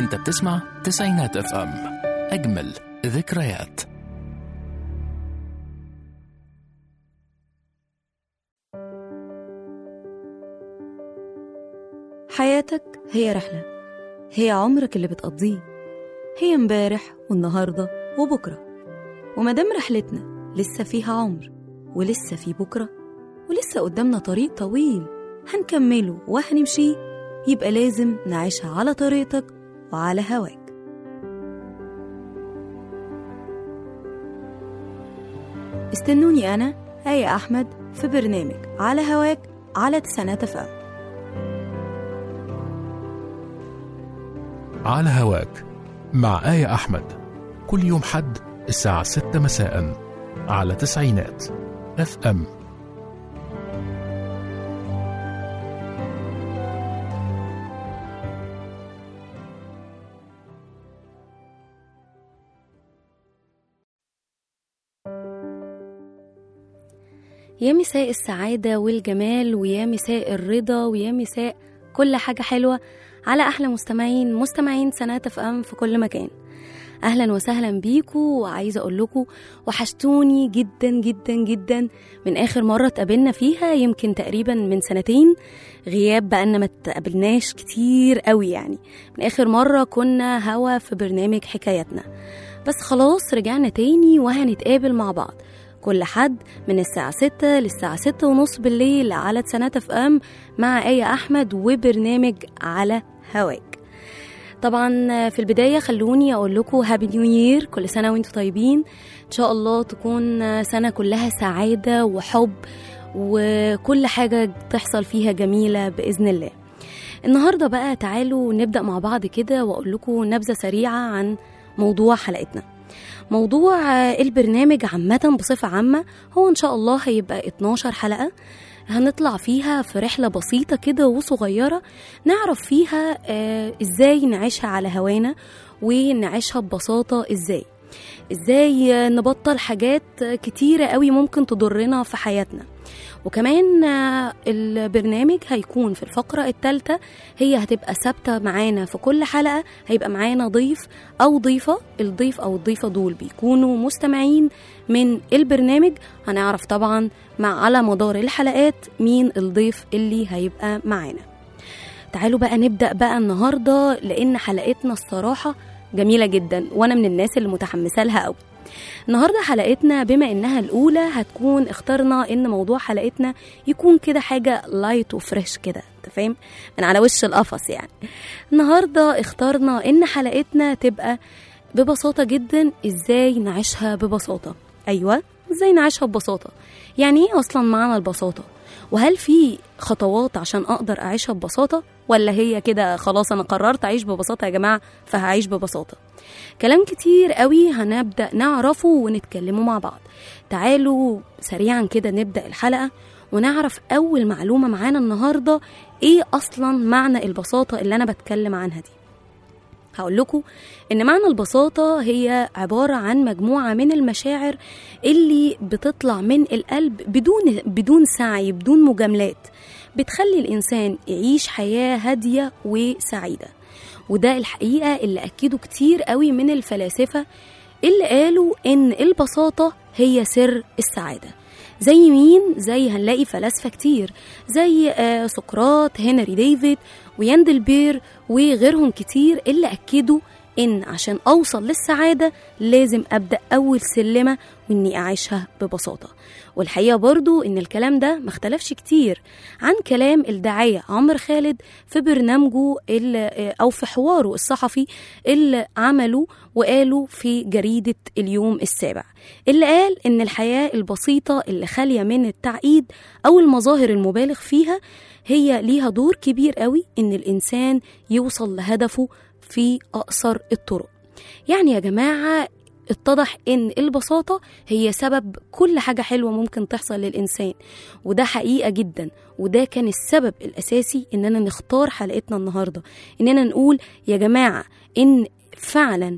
انت بتسمع تسعينات اف ام اجمل ذكريات حياتك هي رحلة هي عمرك اللي بتقضيه هي امبارح والنهاردة وبكرة ومادام رحلتنا لسه فيها عمر ولسه في بكرة ولسه قدامنا طريق طويل هنكمله وهنمشيه يبقى لازم نعيشها على طريقتك وعلى هواك استنوني أنا آية أحمد في برنامج على هواك على تسعينات فام على هواك مع آية أحمد كل يوم حد الساعة 6 مساء على تسعينات اف ام يا مساء السعادة والجمال ويا مساء الرضا ويا مساء كل حاجة حلوة على أحلى مستمعين مستمعين سنات اف ام في كل مكان أهلا وسهلا بيكوا وعايزة أقول لكم وحشتوني جدا جدا جدا من آخر مرة اتقابلنا فيها يمكن تقريبا من سنتين غياب بقالنا ما اتقابلناش كتير قوي يعني من آخر مرة كنا هوا في برنامج حكاياتنا بس خلاص رجعنا تاني وهنتقابل مع بعض كل حد من الساعة 6 للساعة 6 ونص بالليل على تسانات اف ام مع آية أحمد وبرنامج على هواك طبعا في البداية خلوني أقول لكم هابي نيو يير كل سنة وانتم طيبين إن شاء الله تكون سنة كلها سعادة وحب وكل حاجة تحصل فيها جميلة بإذن الله النهاردة بقى تعالوا نبدأ مع بعض كده وأقول لكم نبذة سريعة عن موضوع حلقتنا موضوع البرنامج عامة بصفة عامة هو إن شاء الله هيبقى 12 حلقة هنطلع فيها في رحلة بسيطة كده وصغيرة نعرف فيها آه إزاي نعيشها على هوانا ونعيشها ببساطة إزاي إزاي نبطل حاجات كتيرة قوي ممكن تضرنا في حياتنا وكمان البرنامج هيكون في الفقرة الثالثة هي هتبقى ثابتة معانا في كل حلقة هيبقى معانا ضيف أو ضيفة الضيف أو الضيفة دول بيكونوا مستمعين من البرنامج هنعرف طبعا مع على مدار الحلقات مين الضيف اللي هيبقى معانا تعالوا بقى نبدأ بقى النهاردة لأن حلقتنا الصراحة جميلة جدا وأنا من الناس اللي متحمسة لها قوي النهارده حلقتنا بما انها الاولى هتكون اخترنا ان موضوع حلقتنا يكون كده حاجه لايت وفريش كده انت فاهم من على وش القفص يعني النهارده اخترنا ان حلقتنا تبقى ببساطه جدا ازاي نعيشها ببساطه ايوه ازاي نعيشها ببساطه يعني ايه اصلا معنى البساطه وهل في خطوات عشان اقدر اعيشها ببساطه ولا هي كده خلاص انا قررت اعيش ببساطه يا جماعه فهعيش ببساطه كلام كتير قوي هنبدا نعرفه ونتكلمه مع بعض تعالوا سريعا كده نبدا الحلقه ونعرف اول معلومه معانا النهارده ايه اصلا معنى البساطه اللي انا بتكلم عنها دي هقول لكم ان معنى البساطه هي عباره عن مجموعه من المشاعر اللي بتطلع من القلب بدون بدون سعي بدون مجاملات بتخلي الانسان يعيش حياه هاديه وسعيده وده الحقيقه اللي اكدوا كتير قوي من الفلاسفه اللي قالوا ان البساطه هي سر السعاده زي مين زي هنلاقي فلاسفه كتير زي آه سقراط هنري ديفيد وياندل بير وغيرهم كتير اللي اكدوا ان عشان اوصل للسعاده لازم ابدا اول سلمه واني اعيشها ببساطه والحقيقه برضو ان الكلام ده ما اختلفش كتير عن كلام الداعيه عمرو خالد في برنامجه او في حواره الصحفي اللي عمله وقاله في جريده اليوم السابع اللي قال ان الحياه البسيطه اللي خاليه من التعقيد او المظاهر المبالغ فيها هي ليها دور كبير قوي ان الانسان يوصل لهدفه في اقصر الطرق يعني يا جماعه اتضح ان البساطه هي سبب كل حاجه حلوه ممكن تحصل للانسان وده حقيقه جدا وده كان السبب الاساسي اننا نختار حلقتنا النهارده اننا نقول يا جماعه ان فعلا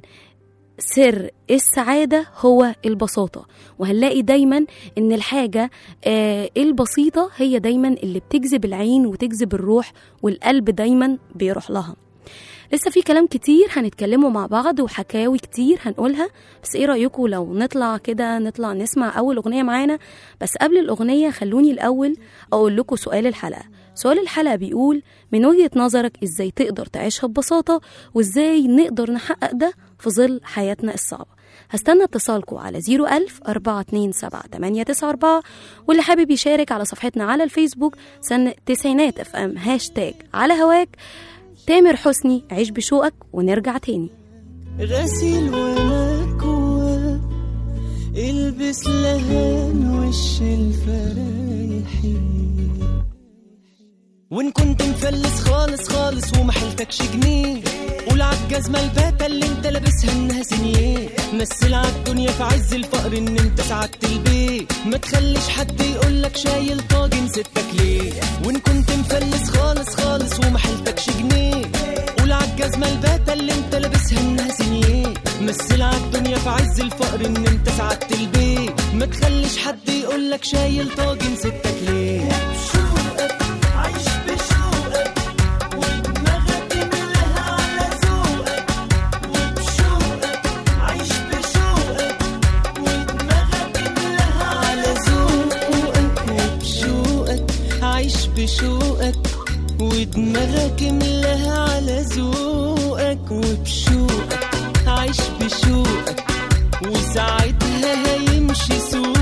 سر السعادة هو البساطة وهنلاقي دايما ان الحاجة آه البسيطة هي دايما اللي بتجذب العين وتجذب الروح والقلب دايما بيروح لها لسه في كلام كتير هنتكلموا مع بعض وحكاوي كتير هنقولها بس ايه رأيكم لو نطلع كده نطلع نسمع أول أغنية معانا بس قبل الأغنية خلوني الأول أقول لكم سؤال الحلقة سؤال الحلقة بيقول من وجهة نظرك ازاي تقدر تعيشها ببساطة وازاي نقدر نحقق ده في ظل حياتنا الصعبة هستنى اتصالكم على 01000 427 894 واللي حابب يشارك على صفحتنا على الفيسبوك سن تسعينات اف ام هاشتاج على هواك تامر حسني عيش بشوقك ونرجع تاني غسيل ومكوى البس لهان وش الفرايحين وان كنت مفلس خالص خالص وما حيلتكش جنيه قول عالجزمة الباتة اللي انت لابسها انها سنيه مثل عالدنيا في عز الفقر ان انت سعدت البيت ما تخليش حد يقولك شايل طاجن ستك ليه وان كنت مفلس خالص خالص وما حيلتكش جنيه قول عالجزمة الباتة اللي انت لابسها انها سنيه مثل عالدنيا في عز الفقر ان انت سعدت البيت ما تخليش حد يقولك شايل طاجن ستك ليه عايش بشوقك ودماغك ملها على ذوقك وبشوقك عايش بشوقك ودماغك ملها على ذوقك وبشوقك عايش بشوقك ودماغك ملها على ذوقك وبشوقك عايش بشوقك وساعتها هيمشي سوقك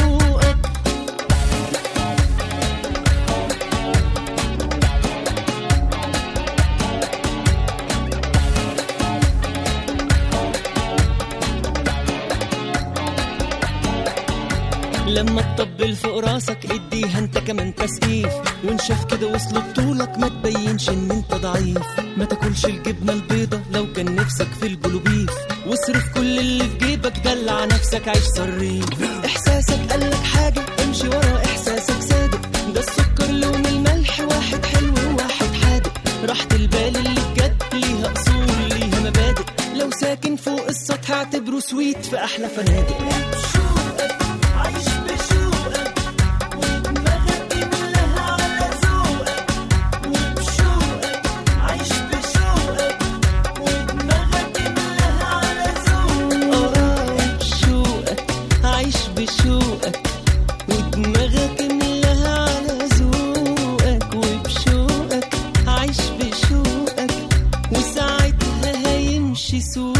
لما تطبل فوق راسك اديها انت كمان تسقيف وانشف كده وصل بطولك ما تبينش ان انت ضعيف ما تاكلش الجبنه البيضه لو كان نفسك في البلوبيف واصرف كل اللي في جيبك دلع نفسك عيش صريف احساسك قالك حاجه امشي ورا احساسك صادق ده السكر لون الملح واحد حلو وواحد حادق راحة البال اللي بجد ليها اصول ليها مبادئ لو ساكن فوق السطح اعتبره سويت في احلى فنادق عايش بشوقك ودماغك ملها على ذوقك وبشوقك عايش بشوقك ودماغك ملها على ذوقك اه بشوقك عايش بشوقك ودماغك ملها على ذوقك وبشوقك عايش بشوقك وساعتها هيمشي سوقك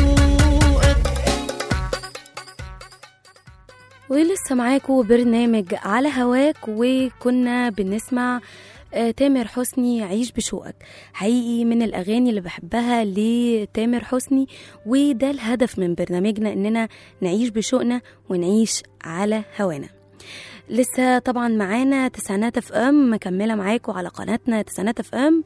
ولسه معاكم برنامج على هواك وكنا بنسمع آه، تامر حسني عيش بشوقك حقيقي من الأغاني اللي بحبها لتامر حسني وده الهدف من برنامجنا إننا نعيش بشوقنا ونعيش على هوانا لسه طبعا معانا تسعينات اف ام مكمله معاكم على قناتنا تسعينات اف ام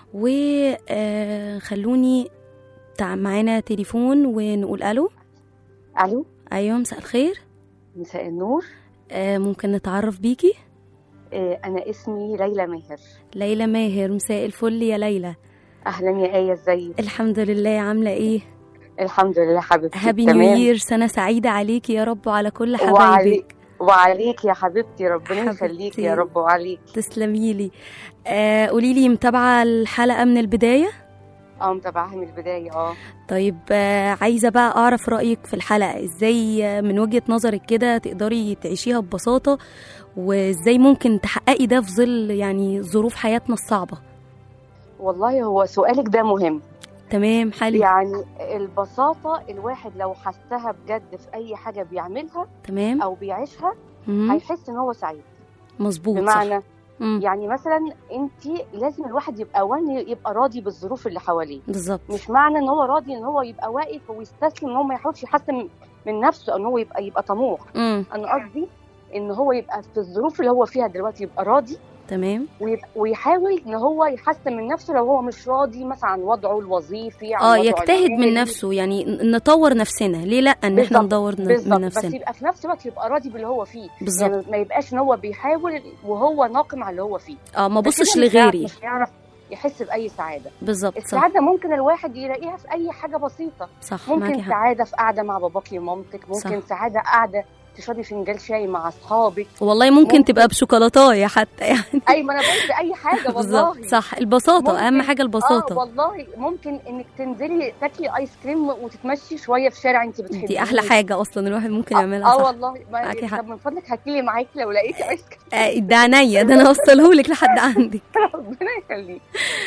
وخلوني معانا تليفون ونقول الو الو ايوه مساء الخير مساء النور آه، ممكن نتعرف بيكي آه، انا اسمي ليلى ماهر ليلى ماهر مساء الفل يا ليلى اهلا يا ايه ازيك الحمد لله عامله ايه الحمد لله حبيبتي هابي نيو تمام. يير سنه سعيده عليكي يا رب وعلى كل حبايبك وعليك وعليك يا حبيبتي ربنا حبيبتي. يخليك يا رب وعليك تسلمي لي آه قولي لي متابعه الحلقه من البدايه اه متابعاها من البدايه اه طيب آه عايزه بقى اعرف رايك في الحلقه ازاي آه، من وجهه نظرك كده تقدري تعيشيها ببساطه وازاي ممكن تحققي ده في ظل يعني ظروف حياتنا الصعبه والله هو سؤالك ده مهم تمام حلو يعني البساطه الواحد لو حسها بجد في اي حاجه بيعملها تمام او بيعيشها مم. هيحس ان هو سعيد مظبوط صح بمعنى مم. يعني مثلا انت لازم الواحد يبقى وان يبقى راضي بالظروف اللي حواليه بالظبط مش معنى ان هو راضي ان هو يبقى واقف ويستسلم ان هو ما يحاولش يحسن من نفسه او ان هو يبقى يبقى طموح امم انا قصدي ان هو يبقى في الظروف اللي هو فيها دلوقتي يبقى راضي تمام ويبقى ويحاول ان هو يحسن من نفسه لو هو مش راضي مثلا عن وضعه الوظيفي عن اه وضعه يجتهد من المالي. نفسه يعني ن- نطور نفسنا ليه لا ان احنا بالظبط، ندور ن- من بالظبط بس نفسنا يبقى في نفس الوقت يبقى راضي باللي هو فيه بالظبط يعني ما يبقاش ان هو بيحاول وهو ناقم على اللي هو فيه اه ما ده بصش كده مش هيعرف- لغيري مش هيعرف يحس باي سعاده بالظبط صح السعاده ممكن الواحد يلاقيها في اي حاجه بسيطه صح معاكي ممكن حق سعاده في قعده مع باباكي ومامتك ممكن صح. سعاده قاعده تشربي فنجان شاي مع اصحابك والله ممكن, ممكن. تبقى بشوكولاتايه حتى يعني اي ما انا بقول باي حاجه والله بالظبط صح البساطه اهم ممكن- حاجه اه البساطه والله ممكن انك تنزلي تاكلي ايس كريم وتتمشي شويه في شارع انت بتحبيه دي احلى حاجه اصلا الواحد ممكن يعملها اه صح والله ما معاكي حق. طب من فضلك هاتيلي معاكي لو لقيتي ايس كريم آه، ده عينيا ده انا هوصلهولك لحد عندك ربنا يخليك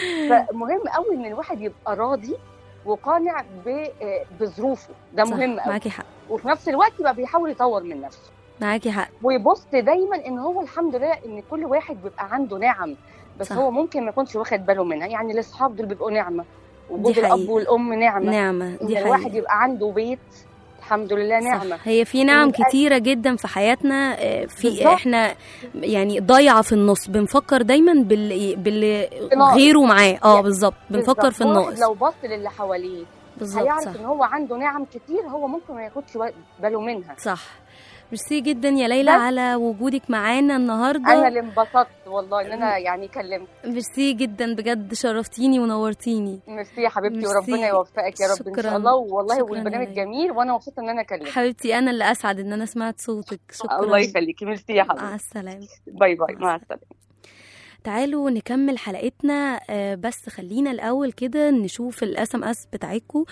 فمهم قوي ان الواحد يبقى راضي وقانع ب- آه، بظروفه ده صح، مهم قوي معاكي حق وفي نفس الوقت يبقى بيحاول يطور من نفسه معاكي حق ويبص دايما ان هو الحمد لله ان كل واحد بيبقى عنده نعم بس صح. صح. هو ممكن ما يكونش واخد باله منها يعني الاصحاب دول بيبقوا نعمه وجود دي الاب حقيقة. والام نعمه نعمه ان دي الواحد حقيقة يبقى عنده بيت الحمد لله نعمه صح. هي في نعم يبقى- كتيرة جدا في حياتنا آه، في بالظبط. احنا يعني ضايعة في النص بنفكر دايما باللي, باللي الناقص. غيره معاه اه يعني بالظبط بنفكر بالظبط. في هو الناقص لو بص للي حواليه بالظبط هيعرف صح ان هو عنده نعم كتير هو ممكن ما ياخدش باله منها صح ميرسي جدا يا ليلى بس. على وجودك معانا انا النهارده اللي انبسطت والله ان انا يعني كلمت ميرسي جدا بجد شرفتيني ونورتيني ميرسي يا حبيبتي ميرسي. وربنا يوفقك يا رب ان شكراً. شاء الله والله شكراً والبرنامج يا ليلى. جميل وانا مبسوطه ان انا كلمت حبيبتي انا اللي اسعد ان انا سمعت صوتك شكرا الله يخليكي ميرسي يا مع حبيبتي السلامه باي باي مع السلامه تعالوا نكمل حلقتنا آه، بس خلينا الاول كده نشوف الاس ام اس بتاعتكم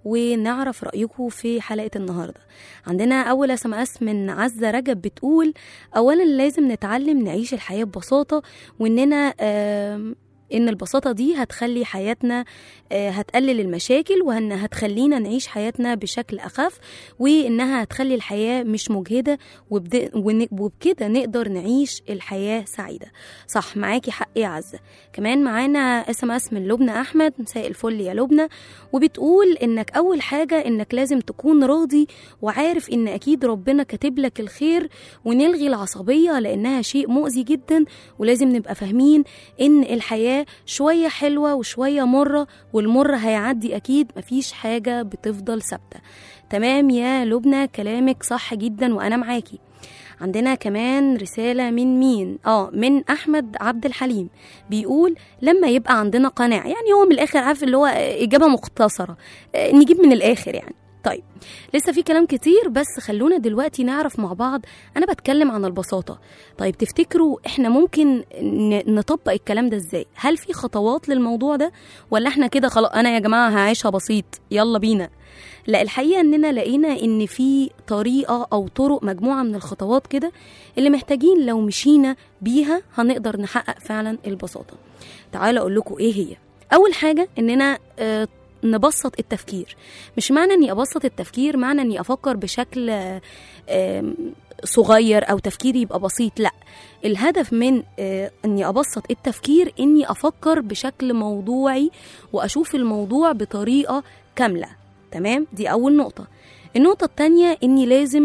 ونعرف رايكم في حلقه النهارده عندنا اول اس ام اس من عزه رجب بتقول اولا لازم نتعلم نعيش الحياه ببساطه واننا آم، ان البساطه دي هتخلي حياتنا آه، هتقلل المشاكل وانها هتخلينا نعيش حياتنا بشكل اخف وانها هتخلي الحياه مش مجهده وبد- ون- وبكده نقدر نعيش الحياه سعيده صح معاكي حق يا عزه كمان معانا اس ام اس من لبنى احمد مساء الفل يا لبنى وبتقول انك اول حاجه انك لازم تكون راضي وعارف ان اكيد ربنا كاتب لك الخير ونلغي العصبيه لانها شيء مؤذي جدا ولازم نبقى فاهمين ان الحياه شويه حلوه وشويه مره والمر هيعدي اكيد مفيش حاجه بتفضل ثابته تمام يا لبنى كلامك صح جدا وانا معاكي عندنا كمان رسالة من مين؟ اه من أحمد عبد الحليم بيقول لما يبقى عندنا قناعة يعني هو من الآخر عارف اللي هو إجابة مختصرة آه، نجيب من الآخر يعني طيب لسه في كلام كتير بس خلونا دلوقتي نعرف مع بعض أنا بتكلم عن البساطة طيب تفتكروا إحنا ممكن ن- نطبق الكلام ده إزاي؟ هل في خطوات للموضوع ده ولا إحنا كده خلاص أنا يا جماعة هعيشها بسيط يلا بينا لا الحقيقه اننا لقينا ان في طريقه او طرق مجموعه من الخطوات كده اللي محتاجين لو مشينا بيها هنقدر نحقق فعلا البساطه تعالوا اقول لكم ايه هي اول حاجه اننا آه، نبسط التفكير مش معنى اني ابسط التفكير معنى اني افكر بشكل آه، آم، صغير او تفكيري يبقى بسيط لا الهدف من آه، اني ابسط التفكير اني افكر بشكل موضوعي واشوف الموضوع بطريقه كامله تمام دي اول نقطه النقطه التانية اني لازم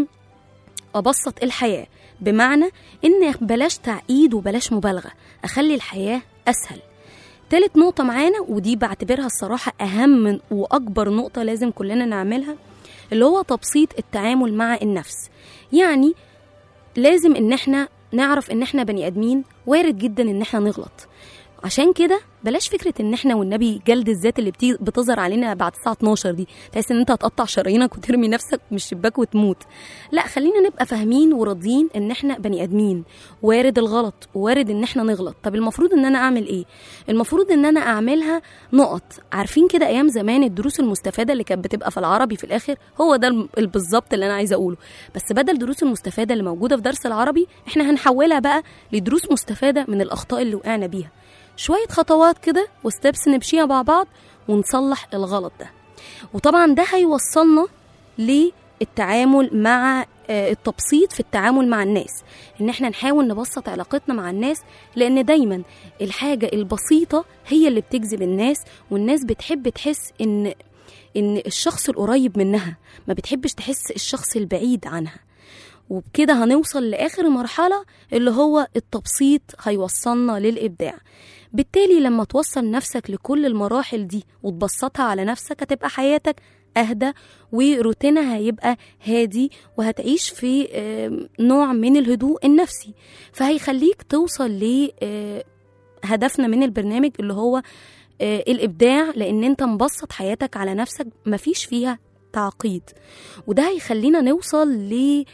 ابسط الحياه بمعنى ان بلاش تعقيد وبلاش مبالغه اخلي الحياه اسهل تالت نقطة معانا ودي بعتبرها الصراحة أهم وأكبر نقطة لازم كلنا نعملها اللي هو تبسيط التعامل مع النفس يعني لازم إن احنا نعرف إن احنا بني آدمين وارد جدا إن احنا نغلط عشان كده بلاش فكره ان احنا والنبي جلد الذات اللي بتي- بتظهر علينا بعد الساعه 12 دي تحس ان انت هتقطع شرايينك وترمي نفسك من الشباك وتموت لا خلينا نبقى فاهمين وراضيين ان احنا بني ادمين وارد الغلط وارد ان احنا نغلط طب المفروض ان انا اعمل ايه المفروض ان انا اعملها نقط عارفين كده ايام زمان الدروس المستفاده اللي كانت بتبقى في العربي في الاخر هو ده الم- ال- بالظبط اللي انا عايزه اقوله بس بدل الدروس المستفاده اللي موجوده في درس العربي احنا هنحولها بقى لدروس مستفاده من الاخطاء اللي وقعنا بيها شويه خطوات كده وستبس نمشيها مع بعض ونصلح الغلط ده وطبعا ده هيوصلنا للتعامل مع آه، التبسيط في التعامل مع الناس ان احنا نحاول نبسط علاقتنا مع الناس لان دايما الحاجه البسيطه هي اللي بتجذب الناس والناس بتحب تحس ان ان الشخص القريب منها ما بتحبش تحس الشخص البعيد عنها وبكده هنوصل لاخر مرحله اللي هو التبسيط هيوصلنا للابداع بالتالي لما توصل نفسك لكل المراحل دي وتبسطها على نفسك هتبقى حياتك اهدى وروتينها هيبقى هادي وهتعيش في آم، نوع من الهدوء النفسي فهيخليك توصل ل آه، هدفنا من البرنامج اللي هو آه، الابداع لان انت مبسط حياتك على نفسك مفيش فيها تعقيد وده هيخلينا نوصل ل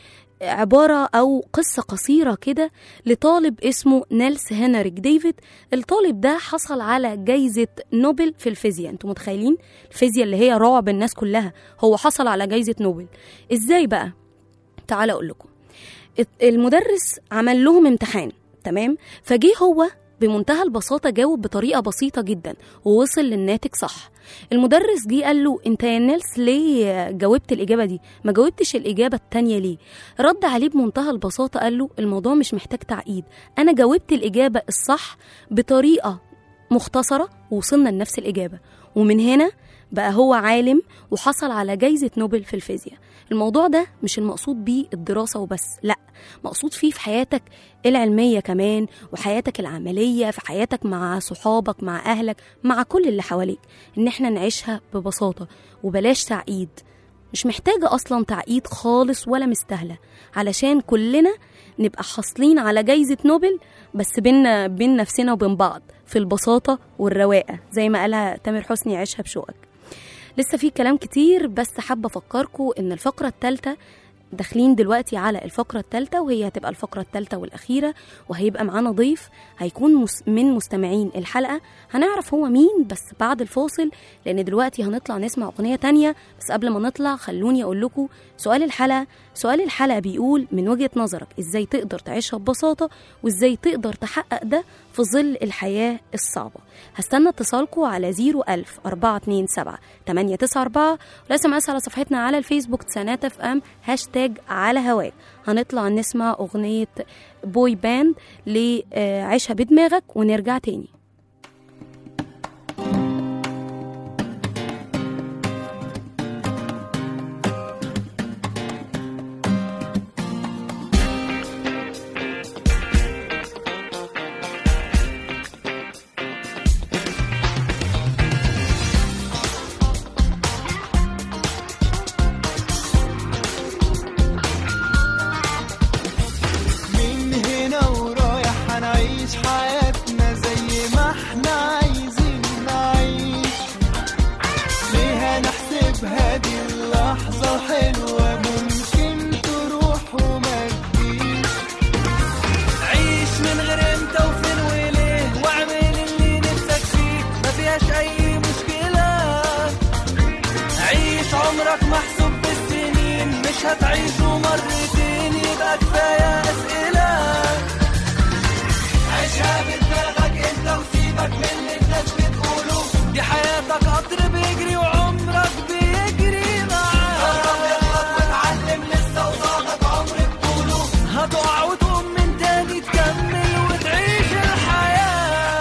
عبارة أو قصة قصيرة كده لطالب اسمه نيلس هنريك ديفيد الطالب ده حصل على جايزة نوبل في الفيزياء انتوا متخيلين الفيزياء اللي هي رعب الناس كلها هو حصل على جايزة نوبل ازاي بقى تعال اقول لكم المدرس عمل لهم امتحان تمام فجه هو بمنتهى البساطة جاوب بطريقة بسيطة جدا ووصل للناتج صح المدرس جه قال له انت يا نيلس ليه جاوبت الإجابة دي ما جاوبتش الإجابة التانية ليه رد عليه بمنتهى البساطة قال له الموضوع مش محتاج تعقيد أنا جاوبت الإجابة الصح بطريقة مختصرة ووصلنا لنفس الإجابة ومن هنا بقى هو عالم وحصل على جايزة نوبل في الفيزياء الموضوع ده مش المقصود بيه الدراسة وبس لا مقصود فيه في حياتك العلمية كمان وحياتك العملية في حياتك مع صحابك مع أهلك مع كل اللي حواليك إن احنا نعيشها ببساطة وبلاش تعقيد مش محتاجة أصلا تعقيد خالص ولا مستاهلة علشان كلنا نبقى حاصلين على جايزة نوبل بس بينا بين نفسنا وبين بعض في البساطة والرواقة زي ما قالها تامر حسني عيشها بشوقك لسه في كلام كتير بس حابة أفكركم إن الفقرة الثالثة داخلين دلوقتي على الفقرة الثالثة وهي هتبقى الفقرة الثالثة والأخيرة وهيبقى معانا ضيف هيكون مس من مستمعين الحلقة هنعرف هو مين بس بعد الفاصل لأن دلوقتي هنطلع نسمع أغنية تانية بس قبل ما نطلع خلوني أقول لكم سؤال الحلقة سؤال الحلقة بيقول من وجهة نظرك إزاي تقدر تعيشها ببساطة وإزاي تقدر تحقق ده في ظل الحياة الصعبة هستنى اتصالكم على 01000 427 894 ولازم أسأل على صفحتنا على الفيسبوك تسانات اف ام هاشتاج على هواك هنطلع نسمع أغنية بوي باند لعيشها بدماغك ونرجع تاني من هنا ورايح هنعيش حياتنا زي ما احنا عايزين نعيش ليه هنحسبها دي اللحظة حلوة ممكن تروح وما تجيش عيش من غير امتى وفين وليه واعمل اللي نفسك فيه ما فيهاش اي مشكلة عيش عمرك محسوب بالسنين مش هتعيشه مرتين يبقى كفاية أسئلة عيشها بدماغك انت وسيبك من اللي الناس بتقوله دي حياتك قطر بيجري وعمرك بيجري معاك جرب اغلط واتعلم لسه قصادك عمر بطوله هتقع وتقوم من تاني تكمل وتعيش الحياة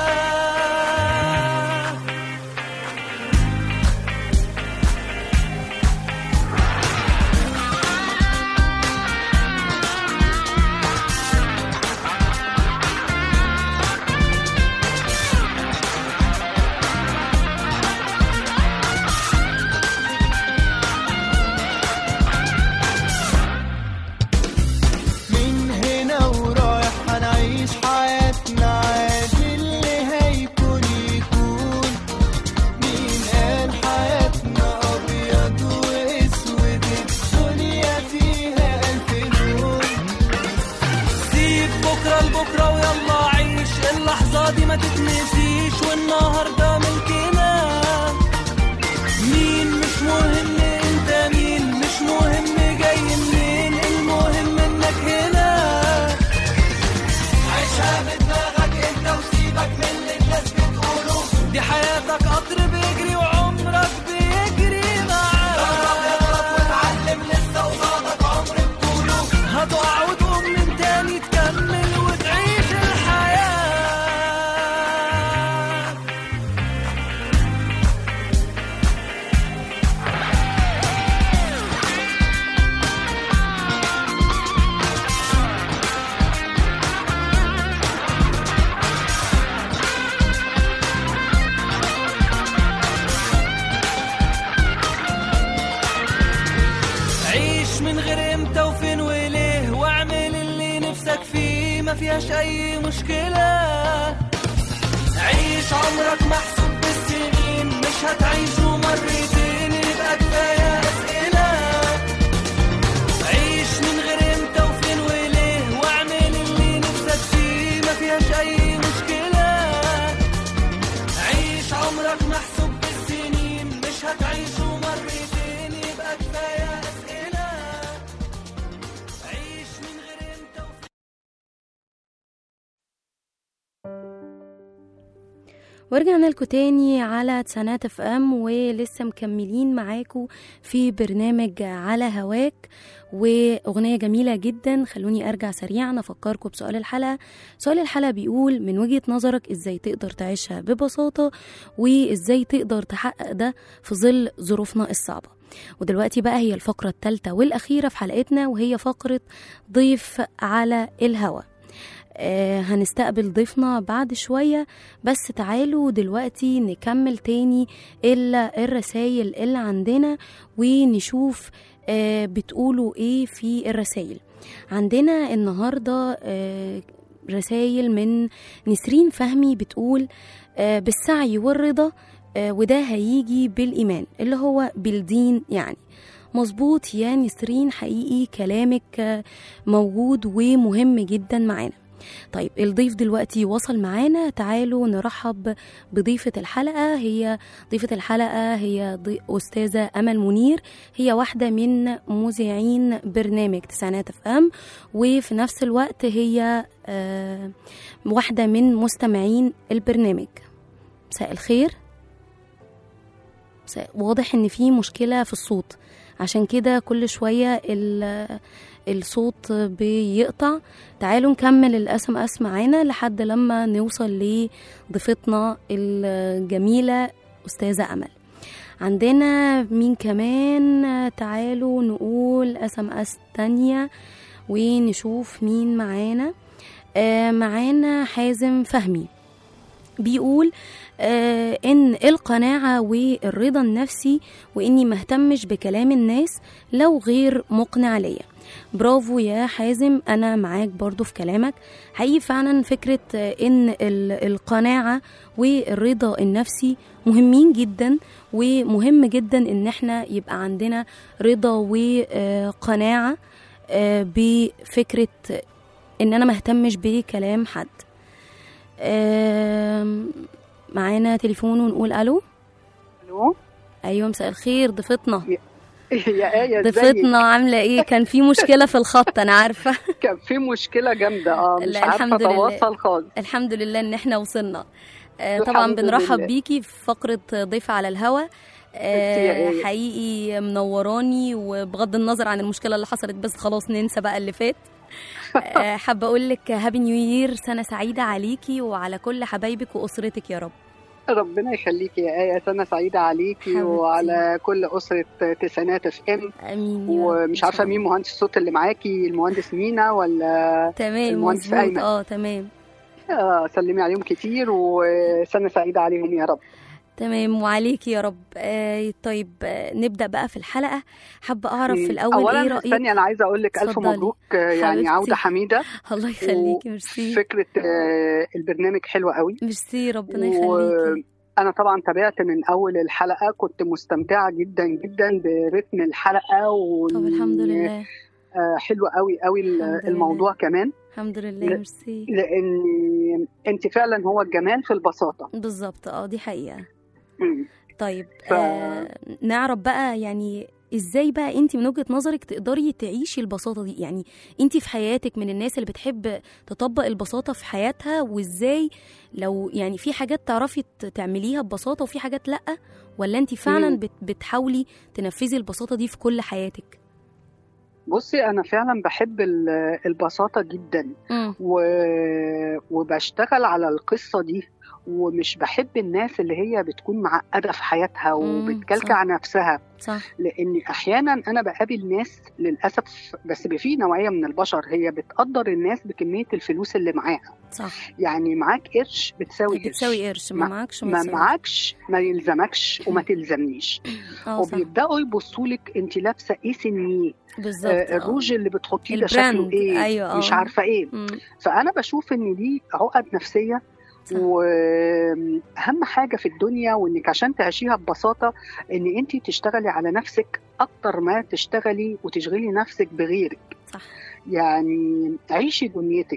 من هنا ورايح هنعيش حياتنا عادي اللي هيكون يكون مين قال حياتنا أبيض وأسود الدنيا فيها ألف لون سيب بكرة لبكرة ويلا عيش اللحظة دي ما تتنسيش والنهاردة ملكنا مين مش مهم انت مين مش مهم جاي منين المهم انك هنا عيشها بدماغك انت وسيبك من اللي الناس بتقوله دي حياتك قطر بيجري وعمرك بيجري معاك جرب اغلط واتعلم لسه قصادك عمر بطوله هتقع وتقوم من تاني تكمل وتعيش الحياه عيش من غير امتى وفين وليه واعمل اللي نفسك فيه ما فيهاش اي مشكلة عيش عمرك محسوب بالسنين مش هتعيشه مرتين يبقى كفاية اسئلة عيش من غير امتى وفين ورجعنا لكم تاني على تسانات اف ام ولسه مكملين معاكم في برنامج على هواك واغنيه جميله جدا خلوني ارجع سريعا افكركم بسؤال الحلقه سؤال الحلقه بيقول من وجهه نظرك ازاي تقدر تعيشها ببساطه وازاي تقدر تحقق ده في ظل ظروفنا الصعبه ودلوقتي بقى هي الفقره الثالثه والاخيره في حلقتنا وهي فقره ضيف على الهوا آه هنستقبل ضيفنا بعد شوية بس تعالوا دلوقتي نكمل تاني الرسائل اللي عندنا ونشوف آه بتقولوا ايه في الرسائل عندنا النهاردة آه رسائل من نسرين فهمي بتقول آه بالسعي والرضا آه وده هيجي بالإيمان اللي هو بالدين يعني مظبوط يا نسرين حقيقي كلامك آه موجود ومهم جدا معانا طيب الضيف دلوقتي وصل معانا تعالوا نرحب بضيفة الحلقة هي ضيفة الحلقة هي ضي... أستاذة أمل منير هي واحدة من مذيعين برنامج تسعينات اف ام وفي نفس الوقت هي آه واحدة من مستمعين البرنامج مساء الخير مساء... واضح ان في مشكلة في الصوت عشان كده كل شوية ال... الصوت بيقطع تعالوا نكمل الاس ام اس معانا لحد لما نوصل لضيفتنا الجميله استاذه امل عندنا مين كمان تعالوا نقول اس ام اس تانية ونشوف مين معانا آه معانا حازم فهمي بيقول آه ان القناعه والرضا النفسي واني مهتمش بكلام الناس لو غير مقنع ليا برافو يا حازم انا معاك برضو في كلامك حقيقي فعلا فكره ان القناعه والرضا النفسي مهمين جدا ومهم جدا ان احنا يبقى عندنا رضا وقناعه بفكره ان انا مهتمش بكلام حد معانا تليفون ونقول الو الو ايوه مساء الخير ضيفتنا يا آية ضيفتنا عاملة ايه؟ كان في مشكلة في الخط أنا عارفة كان في مشكلة جامدة اه مش لا، عارفة الحمد لله. أتواصل خالص الحمد لله إن احنا وصلنا آه، طبعا الحمد بنرحب لله. بيكي في فقرة ضيفة على الهوا آه، يا إيه. حقيقي منوراني وبغض النظر عن المشكلة اللي حصلت بس خلاص ننسى بقى اللي فات آه، حابة أقول لك هابي نيو يير سنة سعيدة عليكي وعلى كل حبايبك وأسرتك يا رب ربنا يخليكي يا آية سنة سعيدة عليكي حبيبتي. وعلى كل أسرة تسعينات اف ام آمين يا رب إن ومش شاء عارفة الله. مين مهندس الصوت اللي معاكي المهندس مينا ولا تمام المهندس مظبوط أيمن. اه تمام آه، سلمي عليهم كتير وسنة سعيدة عليهم يا رب تمام وعليكي يا رب آه طيب آه نبدأ بقى في الحلقة حابة أعرف في الأول اولا إيه رأيك استني انا عايزه اقول لك الف اتفضلي. مبروك آه، يعني حبيبتي. عوده حميده الله يخليكي ميرسي فكره آه، البرنامج حلوه قوي ميرسي ربنا و- يخليكي انا طبعا تابعت من اول الحلقه كنت مستمتعه جدا جدا برتم الحلقه و طب الحمد لله آه، حلو قوي قوي ال- الحمد لله. الموضوع كمان الحمد لله لا. ميرسي لان انت فعلا هو الجمال في البساطه بالظبط اه دي حقيقة مم. طيب ف- آه نعرف بقى يعني ازاي بقى انت من وجهة نظرك تقدري تعيشي البساطة دي يعني انت في حياتك من الناس اللي بتحب تطبق البساطة في حياتها وازاي لو يعني في حاجات تعرفي ت- تعمليها ببساطة وفي حاجات لأ ولا انت فعلا مم. بت بتحاولي تنفذي البساطة دي في كل حياتك بصي انا فعلا بحب ال- البساطه جدا مم. و... وبشتغل على القصة دي ومش بحب الناس اللي هي بتكون معقدة في حياتها مم، وبتكلكع نفسها صح لأن أحيانا أنا بقابل ناس للأسف بس في نوعية من البشر هي بتقدر الناس بكمية الفلوس اللي معاها صح يعني معاك قرش بتساوي قرش بتساوي قرش ما ما- معكش ما تساوي. معكش ما يلزمكش وما تلزمنيش اه صح وبيبداوا يبصوا لك انت لابسه ايه سنيه بالظبط آه آه. الروج اللي بتحطيه ده شكله البراند، ايه أيوة، مش آه. عارفه ايه مم. فانا بشوف ان دي عقد نفسيه صح. واهم حاجه في الدنيا وانك عشان تعيشيها ببساطه ان انت تشتغلي على نفسك اكتر ما تشتغلي وتشغلي نفسك بغيرك صح يعني عيشي دنيتك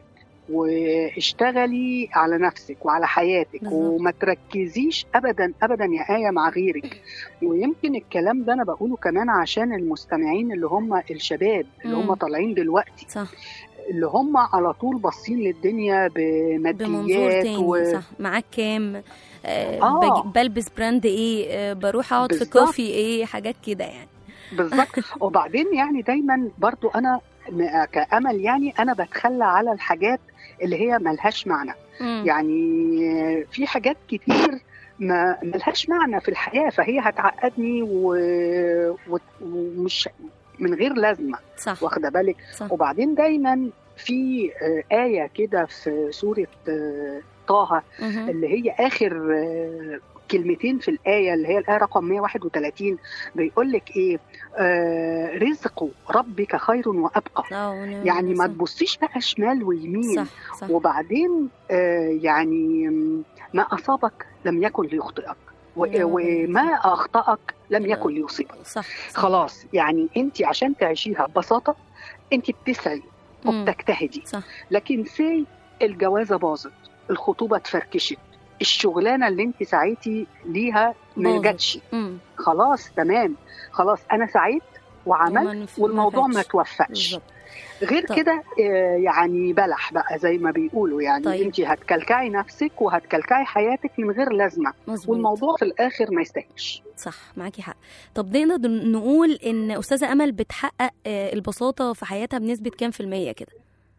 واشتغلي على نفسك وعلى حياتك بالظبط. وما تركزيش ابدا ابدا يا ايه مع غيرك ويمكن الكلام ده انا بقوله كمان عشان المستمعين اللي هم الشباب اللي مم. هم طالعين دلوقتي صح اللي هم على طول باصين للدنيا بمنظور بماديات تاني و... صح معاك كام آه آه. بج- بلبس براند ايه آه بروح اقعد في بالظبط. كوفي ايه حاجات كده يعني بالظبط وبعدين يعني دايما برضو انا م- كامل يعني انا بتخلى على الحاجات اللي هي ملهاش معنى مم. يعني في حاجات كتير ما ملهاش معنى في الحياه فهي هتعقدني و... و... ومش من غير لازمه صح واخده بالك صح وبعدين دايما في آه، آية كده في سورة آه، طه مهم. اللي هي آخر آه، كلمتين في الآية اللي هي الآية رقم 131 بيقول لك إيه آه رزق ربك خير وأبقى اه ونعم يعني ما صح. تبصيش بقى شمال ويمين صح صح وبعدين آه يعني ما أصابك لم يكن ليخطئك و- نعم. وما أخطأك لم يكن ليصيبك صح صح. خلاص يعني انت عشان تعيشيها ببساطه انت بتسعي مم. وبتجتهدي صح لكن سي الجوازه باظت الخطوبه اتفركشت الشغلانه اللي انت سعيتي ليها ما باظت. جاتش مم. خلاص تمام خلاص انا سعيت وعملت وما نف- والموضوع ما فاتش. توفقش بالظبط غير طب. كده آه، يعني بلح بقى زي ما بيقولوا يعني طيب. انت هتكلكعي نفسك وهتكلكعي حياتك من غير لازمه مظبوط والموضوع في الاخر ما يستاهلش صح معاكي حق طب نقدر نقول ان استاذه امل بتحقق آه، البساطه في حياتها بنسبه كام في الميه كده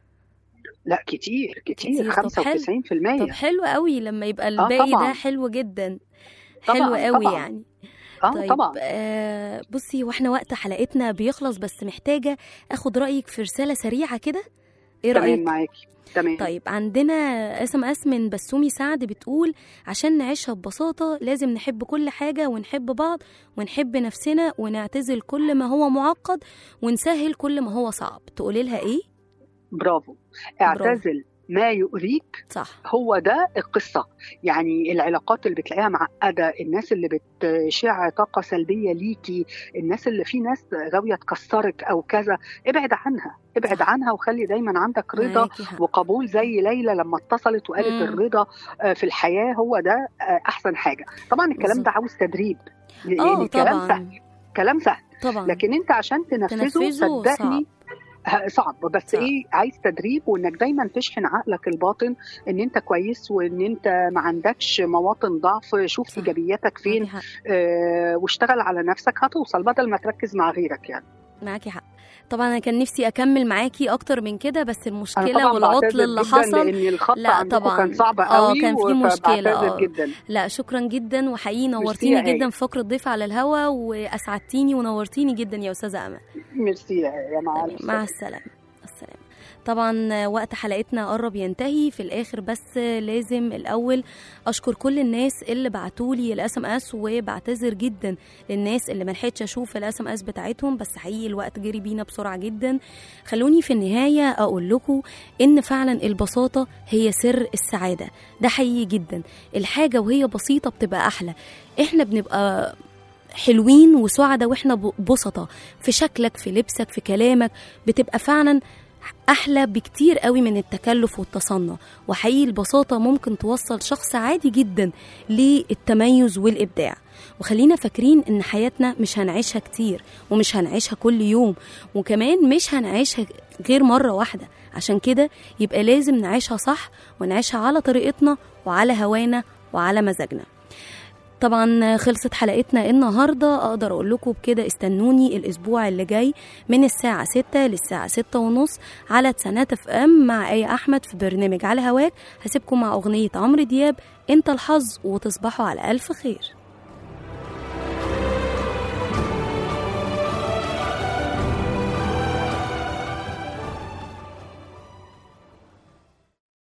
لا كتير كتير. كتير طب حلو. 95% طب حلو قوي لما يبقى الباقي طبعاً. ده حلو جدا طبعاً، حلو قوي طبعاً. يعني اه طيب طبعا آه بصي واحنا وقت حلقتنا بيخلص بس محتاجه اخد رايك في رساله سريعه كده ايه تمام رايك معاكي تمام طيب عندنا اس ام اس من بسومي سعد بتقول عشان نعيشها ببساطه لازم نحب كل حاجه ونحب بعض ونحب نفسنا ونعتزل كل ما هو معقد ونسهل كل ما هو صعب تقولي لها ايه برافو اعتزل ما يؤذيك صح هو ده القصة يعني العلاقات اللي بتلاقيها معقدة الناس اللي بتشع طاقة سلبية ليكي الناس اللي في ناس غاوية تكسرك أو كذا ابعد عنها ابعد صح. عنها وخلي دايما عندك رضا معاكي حق. وقبول زي ليلى لما اتصلت وقالت مم. الرضا آه، في الحياة هو ده آه، أحسن حاجة طبعا الكلام بالظبط. ده عاوز تدريب لأن اه الكلام طبعا سهل كلام سهل طبعا لكن انت عشان تنفذه, تنفذه صدقني ه- صعب بس صعب. ايه عايز تدريب وانك دايما تشحن عقلك الباطن ان انت كويس وان انت ما عندكش مواطن ضعف شوف صح. ايجابياتك فين معاكي حق آه واشتغل على نفسك هتوصل بدل ما تركز مع غيرك يعني معاكي حق طبعا انا كان نفسي اكمل معاكي اكتر من كده بس انا المشكله طبعا والعطل بعتذر اللي جدا حصل لان الخط لا عندكم طبعاً. كان صعب آه، قوي كان في مشكلة، فبعتذر آه. جدا لا شكرا جدا وحقيقي ميرسي نورتيني يا آية. جدا في فقره ضيف على الهوا واسعدتيني ونورتيني جدا يا استاذه امل ميرسي يا مع تمام، مع السلامة. السلامه السلامه طبعا وقت حلقتنا قرب ينتهي في الاخر بس لازم الاول اشكر كل الناس اللي بعتولي الاس ام اس وبعتذر جدا للناس اللي ملحقتش اشوف الاس ام اس بتاعتهم بس حقيقي الوقت جري بينا بسرعه جدا خلوني في النهايه اقول لكم ان فعلا البساطه هي سر السعاده ده حقيقي جدا الحاجه وهي بسيطه بتبقى احلى احنا بنبقى حلوين وسعدة واحنا ب- بسطة في شكلك في لبسك في كلامك بتبقى فعلا احلى بكتير قوي من التكلف والتصنع وحقيقي البساطه ممكن توصل شخص عادي جدا للتميز والابداع وخلينا فاكرين ان حياتنا مش هنعيشها كتير ومش هنعيشها كل يوم وكمان مش هنعيشها غير مره واحده عشان كده يبقى لازم نعيشها صح ونعيشها على طريقتنا وعلى هوانا وعلى مزاجنا طبعا خلصت حلقتنا النهاردة أقدر أقول لكم بكده استنوني الأسبوع اللي جاي من الساعة 6 للساعة 6 ونص على تسانات اف ام مع آية أحمد في برنامج على هواك هسيبكم مع أغنية عمرو دياب انت الحظ وتصبحوا على ألف خير